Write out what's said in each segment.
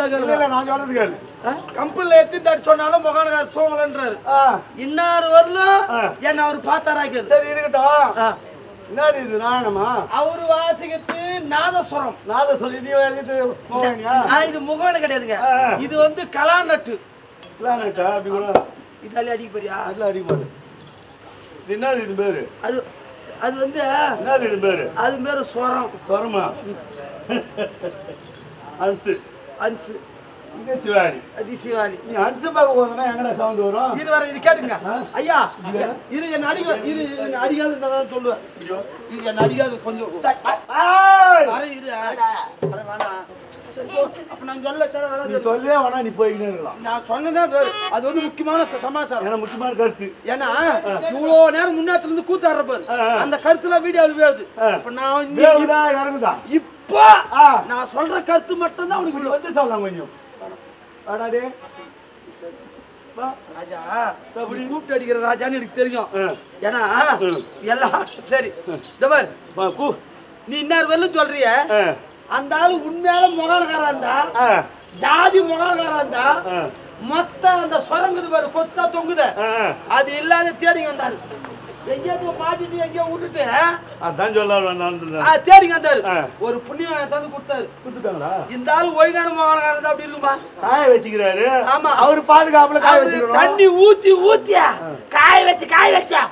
சொல்ல இல்ல, கேளுங்க இல்ல, நான் சொல்றது கேளு. கம்பெனில எத்திட்டு அடி சொன்னாலும் முகானகார் தூங்கலன்றாரு ஆ, இன்னார் வரலும் ஆ. என்ன அவர் பார்த்தாரா கேளு சரி இருக்கட்டும் ஆ. என்னது இது நாயனமா அவரு வாசிக்கிறது நாதஸ்வரம் நாத சொல்லி நீ எழுதிட்டு போவீங்க ஆ, இது முகவனை கிடையாதுங்க ஆ. இது வந்து கலாநட்டு பிளானட்டா அப்படி கூட இதாலே அடிக்க போறியா அதுல அடிப்பாரு இது என்னது இது பேரு அது அது வந்து என்னது இது பேரு அது பேரு ஸ்வரம் சொரமா அன்சு அன்சு இங்க சிவாரி அது சிவாலி நீ அன்சு பார்க்க போதுனா எங்கடா சவுண்ட் வரும் இது வர இது கேட்டுங்க ஐயா இது என்ன அடிக்க இது என்ன அடிக்காது தான் சொல்லுவேன் இது என்ன அடிக்காது கொஞ்சம் ஆய்! வர இரு வர வேணாம் சரி, போ. அப்ப நான் சொல்ல தேவை நீ வராது. சொல்லே வேணா நீ போய்க்கிட்டே இருக்கலாம் நான் சொன்னதே வேறு அது வந்து முக்கியமான ச- சமாச்சாரம் ஏன்னா முக்கியமான கருத்து ஏன்னா இவ்வளோ நேரம் முன்னாடி இருந்து கூத்தாடுற பாரு ஆ, ஆ. அந்த கருத்துல வீடியோவில் வேறுது ஆ. இப்ப நான் இன்னி- வேவுதா இறங்குதா இப்போ ஆ. நான் சொல்ற கருத்து மட்டும்தான் அவனுக்கு இப்படி வந்து சொல்லலாம் கொஞ்சம் வாடாடே வா ராஜா அப்படி கூப்பிட்டு அடிக்கிற ராஜான்னு எனக்கு தெரியும் ஆ. ஏன்னா ம். எல்லாம் சரி இந்த பாரு வா கூ நீ இன்னார் வரலும் சொல்றிய ஆ அந்த ஆளு உண்மையால முகானகாரா இருந்தா ஆ ஜாதி முகானகாரா இருந்தா ஆ மொத்த அந்த சொரங்குது பாரு கொத்தா தொங்குத ஆ அது இல்லாத தேடிங்க வந்தாரு எங்கேயோ மாட்டிட்டு எங்கேயோ விட்டுட்டு அதான் சொல்ல நான் ஆ, தேடிங்க வந்தாரு ஆ. ஒரு புண்ணியம் தந்து கொடுத்தாரு கொடுத்துட்டாங்களா இந்த ஆளு ஒழுங்கான முகானகாரா இருந்தா அப்படி இருக்குமா காய வச்சுக்கிறாரு ஆமா. அவர் பாதுகாப்புல காய அவரு வச்சுக்கிறோம் தண்ணி ஊத்தி ஊத்தியா காய வச்சு காய வச்சா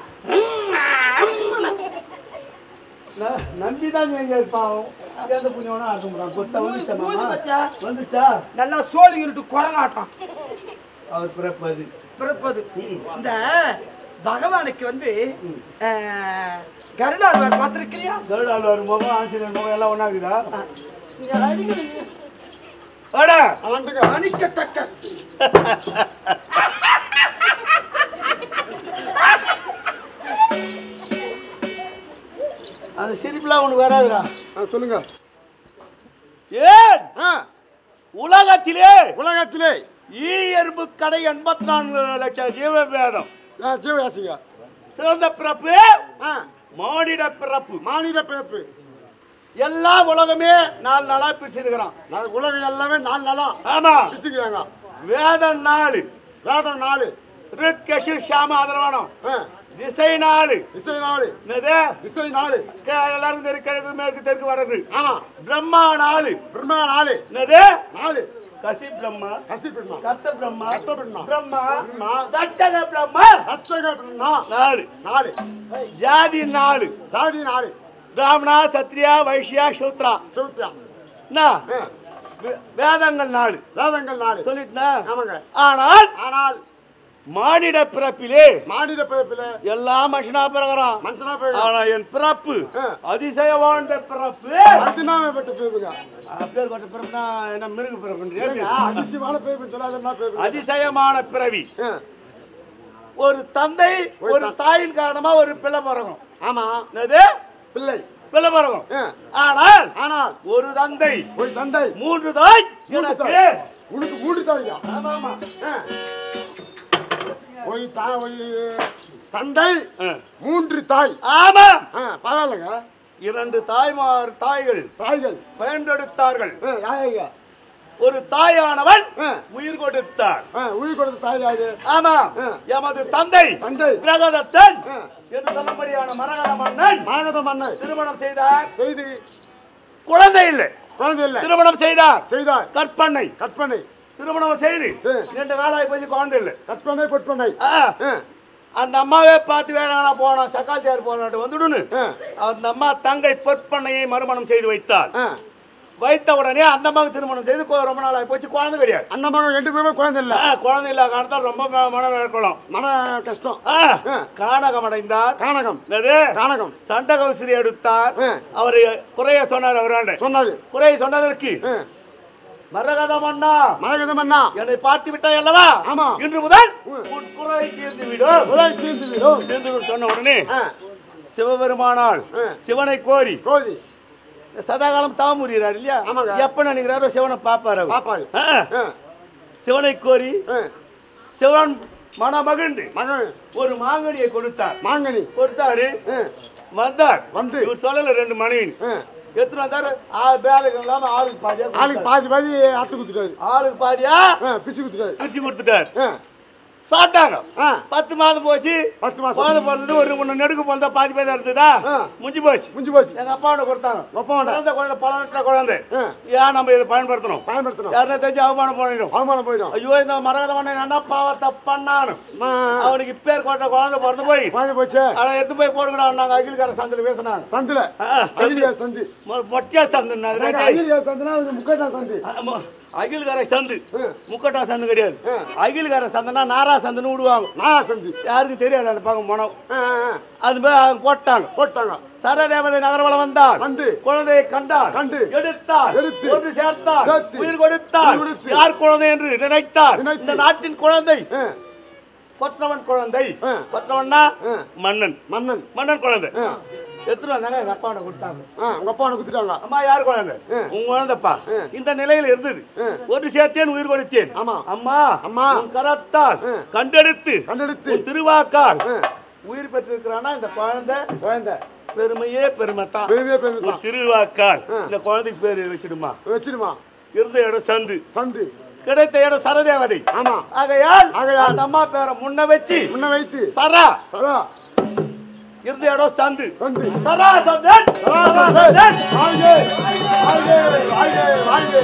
ந- நம்பிதான் நீங்க பாவம் அந்த புண்ணியவனா ஆக்க முடியும் கொத்த வந்துச்சா ஊதி மாமா பாத்தியா? வந்துச்சா நல்லா சோழிங்கிட்டு குரங்காட்டம் அவர் பிறப்பது பிறப்பது இந்த பகவானுக்கு வந்து அஹ், கருடாழ்வார் பார்த்திருக்கிறியா கருடாழ்வார் முகம் ஆஞ்சநேயர் முகம் எல்லாம் ஒண்ணாக்குதா இங்க அடிக்கிறது வாடா அணிக்கத்தக்க அந்த சிரிப்புலாம் உனக்கு வராதுடா சொல்லுங்க ஏன் உலகத்திலே உலகத்திலே ஈ எறும்பு கடை எண்பத்தி நான்கு லட்சம் ஜீவ வேதம் ஜீவராசிங்க சிறந்த பிறப்பு ஆ, மானிட பிறப்பு மானிட பிறப்பு எல்லா உலகமே நாலு நாளா பிரிச்சிருக்கிறான் நான் உலகம் எல்லாமே நாலு நாளா ஆமா பிசுக்கிறாங்க வேதம் நாலு வேதம் நாலு ரிக்கஷு ஷாம அதர்வனம் ஆ, திசை நாலு இசை நாலு என்னது இசை நாலு கே- எல்லாரும் தெரு கிழக்கு மேற்கு தெற்கு வடக்கு ஆமா பிரம்மா நாலு பிரம்மா நாலு என்னது நாலு கசி பிரம்மா கசி பிரம்மா கர்த்த பிரம்மா கர்த்த பிரம்மா. பிரம்மா பிரம்மா. தட்சக பிரம்மா ரட்சக பிரம்மா நாலு நாலு ஜாதி நாலு ஜாதி நாலு பிராமணா சத்ரியா வைஷ்யா சூத்ரா சௌத்தியா என்ன? ஆ, வே- வேதங்கள் நாலு வேதங்கள் நாலு சொல்லிட்டுனா ஆமாங்க ஆனால் ஆனால் மானிட பிறப்பிலே மானிட பிறப்பில எல்லா மனுஷனா பிறகுறான் மனுஷனா போய் ஆனா என் பிறப்பு ஆ. அதிசய வாழ்ந்த பிறப்பு அதினாம பெற்ற பிறப்புங்க அப்பேற்பட்ட பிறப்புனா என்ன மிருக பிறப்புன்றியா ஏங்க, அதிசயமான பிறப்பு சொல்லாதன்னா பிறப்பு அதிசயமான பிறவி ஆ, ஒரு தந்தை ஒரு ஒரு தாயின் காரணமா ஒரு பிள்ளை பிறகும் ஆமா என்னது பிள்ளை பிள்ளை பிறகும் ஆ, ஆனால் ஆனால் ஒரு தந்தை ஒரு தந்தை மூன்று தாய் மூன்று எனக்கு தாய். உனக்கு மூணு தாய்யா ஆமா, ஆமா. ஆ. ஒரு தா ஒரு தந்தை ஆ. மூன்று தாய் ஆமா ஆ, பரவாயில்லைங்க இரண்டு தாய்மார் தாய்கள் தாய்கள் பயன்படுத்தார்கள் ஆ, யாருங்க? ஒரு தாயானவள் ஆ, உயிர் கொடுத்தார் ஆ, உயிர் கொடுத்த தாய் யாரு ஆமா ஆ. எமது தந்தை தந்தை பிரகதத்தன் ஆ. என்று சொல்லபடியான மரகத மன்னன் மாகத மன்னர் திருமணம் செய்தார் செய்து குழந்தை இல்லை குழந்தை இல்லை திருமணம் செய்தார் செய்தார் கற்பனை கற்பனை திருமணம் செய்து ஆ. ரெண்டு காலாய் போய் குழந்தை இல்லை கற்பனை பொற்பனை ஆ. ஆ, அந்த அம்மாவே பார்த்து வேற எங்கனா போனோம் சக்காத்தியார் போனாட்டு வந்துடுன்னு ஆ, அந்த அம்மா தங்கை பொற்பண்ணையை மறுமணம் செய்து வைத்தார் ஆ. வைத்த உடனே அந்த அம்மாவுக்கு திருமணம் செய்து கொ- ரொம்ப நாள் ஆகி போச்சு குழந்தை கிடையாது அந்த மகன் ரெண்டு பேருமே குழந்தை இல்லை ஆ, குழந்தை இல்லாத காரணத்தால் ரொம்ப ம- மனம் இருக்கணும் மன கஷ்டம் ஆ, ஆ. கானகம் அடைந்தார் கானகம் என்னது கானகம் சண்டகௌசிரி எடுத்தார் ஆ. அவர் குறைய சொன்னார் அவராண்ட சொன்னது குறைய சொன்னதற்கு ஆ, மரகதம் அண்ணா மரகத மன்னா என்னை பார்த்து விட்டாய் அல்லவா ஆமா. இன்று முதல் உன் குறை தீர்ந்து விடும் உலகை தீர்ந்து விடும். தீர்ந்து விடும் சொன்ன உடனே ஆ, சிவபெருமானால் ஆ. சிவனை கோரி கோதி சதாகாலம் தவம் புரிகிறார் இல்லையா ஆமாங்க. எப்ப நினைக்கிறாரோ சிவனை பாப்பாரு அவர். பாப்பாரு ஆ. ஆ, சிவனை கோரி ஆ, சிவன் மனமகிழ்ந்து மகன் ஒரு மாங்கனியை கொடுத்தார் மாங்கனி கொடுத்தாரு ஆ, வந்தார் வந்து இவர் சொல்லல ரெண்டு மனைவி ஆ, எடுத்துட்டு வந்தாரு ஆ பேருக்கு இல்லாம ஆளுக்கு பாதியா ஆளுக்கு கொடுத்தாரு. பாதி பாதி அத்து குத்துட்டாரு ஆளுக்கு பாதியா ஆ, பிச்சு குத்துட்டாரு பிரிச்சு கொடுத்துட்டாரு ஆ, சாப்பிட்டாங்க ஆ, பத்து மாதம் போச்சு பத்து மாசம் குழந்தை பிறந்தது ஒரு ஒண்ணு நெடுக்கு பிறந்தா பாதி பாதி இருந்ததா ஆ. முடிஞ்சு போச்சு முடிஞ்சு போச்சு எங்க அப்பாவோட கொடுத்தாங்க ஒப்பமாண்ட குழந்தை குழந்தை பழகிட்ட குழந்தை ஆ. ஏன் நம்ம இதை பயன்படுத்தணும் பயன்படுத்தணும் யாருன்னா தெரிஞ்சு அவமானம் பண்ணிடும் அவமானம் போயிடும் ஐயோ இந்த மரகதவனை என்ன பாவத்தை பண்ணானு ஆ, ஆ, அவனுக்கு இப்பேர் கொண்ட குழந்தை பிறந்து போய் குழந்தை போச்சு அதை எடுத்து போய் போடுங்கடா நாங்க அகில்கார சந்தில பேசினாங்க சந்துல ஆ, சந்து. அகிலியா சந்து மொச்ச சந்து நாங்க அகிலியா சந்துனா அது முக்கட்டா சந்து அகில்கார சந்து ஆ. முக்கட்டா சந்து கிடையாது ஆ. அகில்கார சந்துனா நாரா சந்துன்னு விடுவாங்க நாயா சந்து யாருக்கும் தெரியாது அந்த பக்கம் மனம் ஆ, ஆ, ஆ. அது போய் அவங்க போட்டாங்க போட்டாங்க சரதேவதை நகர்வலம் வந்தார் வந்து குழந்தையை கண்டார் கண்டு எடுத்தார் எடுத்து ஒரு சேர்த்தார் சேர்த்து உயிர் கொடுத்தார் உயிர் கொடுத்து யார் குழந்தை என்று நினைத்தார் நினைத்து இந்த நாட்டின் குழந்தை ஆ, கொற்றவன் குழந்தை ஆ. கொற்றவன்னா ஆ. மன்னன் மன்னன் மன்னன் குழந்தை ஆ, எடுத்துட்டு வந்தாங்க எங்க அப்பாவோட கொடுத்தாங்க ஆ, உங்க அப்பா உனக்கு குத்துட்டாங்க அம்மா யார் குழந்தை ஆ. உங்க குழந்தைப்பா ஆ. இந்த நிலையில் இருந்தது ஆ. ஒரு சேர்த்தேன் உயிர் கொடுத்தேன் ஆமா. அம்மா அம்மா. உன் கரத்தால் ஆ. கண்டெடுத்து கண்டெடுத்து உன் திருவாக்கால் ஆ, உயிர் பெற்றிருக்கிறானா இந்த குழந்தை குழந்தை பெருமையே பெருமை தான் பெருமையா பெருமை உன் திருவாக்கால் ஆ. இந்த குழந்தைக்கு பேர் வச்சிடுமா வச்சிடுமா இருந்த இடம் சந்து சந்து கிடைத்த இடம் சரதேவதை ஆமா ஆகையால் ஆகையால். அந்த அம்மா பேரை முன்ன வச்சு முன்ன வைத்து சரா சரா இருந்த இடம் சந்து சந்து சரா சந்தன் சரா சரா சந்தன். சந்தன் வாழ்க வாழ்க வாழ்க வாழ்க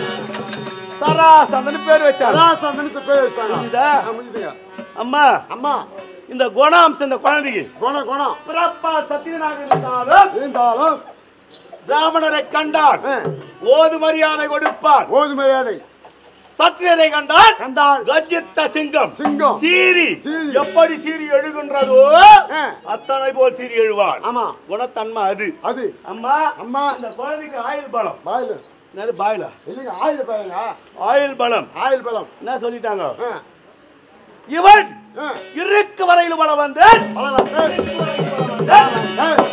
சரா சந்தன் பேர் வச்சாங்க சரா சந்தனத்தை பேர் வச்சிட்டாங்க புரியுதா? ஆ, முடிஞ்சுதுங்க அம்மா அம்மா இந்த குணாம்சம் இந்த குழந்தைக்கு குணம் குணம் பிறப்பா சத்தியனாக இருந்தாலும் இருந்தாலும் பிராமணரை கண்டால் ஆ, ஓது மரியாதை கொடுப்பார் ஓது மரியாதை சத்திரியரை கண்டால் கண்டால் கஜித்த சிங்கம் சிங்கம் சீரி சீறி. எப்படி சீரி எழுகின்றதோ ஆ, அத்தனை போல் சீரி எழுவார் ஆமா குணத்தன்மை அது அது அம்மா அம்மா இந்த குழந்தைக்கு ஆயுள் பலம் பாயில் என்னது பாயில இல்லைங்க ஆயில் பாருங்க ஆயுள் பலம் ஆயில் பழம் என்ன சொல்லிட்டாங்க ஆ, இவன் ஆ, இருக்கு வரையில் பலம் வந்து பழம் வந்து, இருக்கு வரையில் பலம் வந்து, ஆ,